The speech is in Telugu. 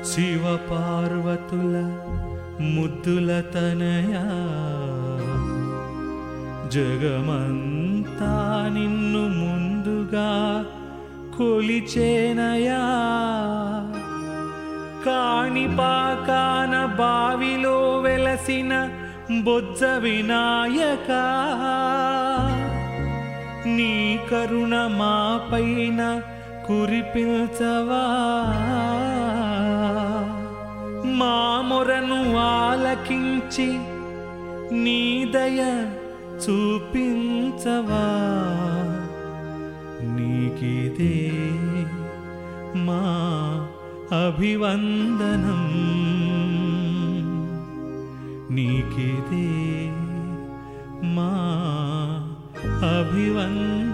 శివ పార్వతుల ముద్దుల తనయా జగమంతా నిన్ను ముందుగా కొలిచేనయా కాణిపాకాన బావిలో వెలసిన బొజ్జ వినాయక నీ కరుణ మాపైన కురిపించవా మా మొరను ఆలకించి నీ దయ చూపించవా నీకిదే మా అభివందనం నీకిదే మా అభివందనం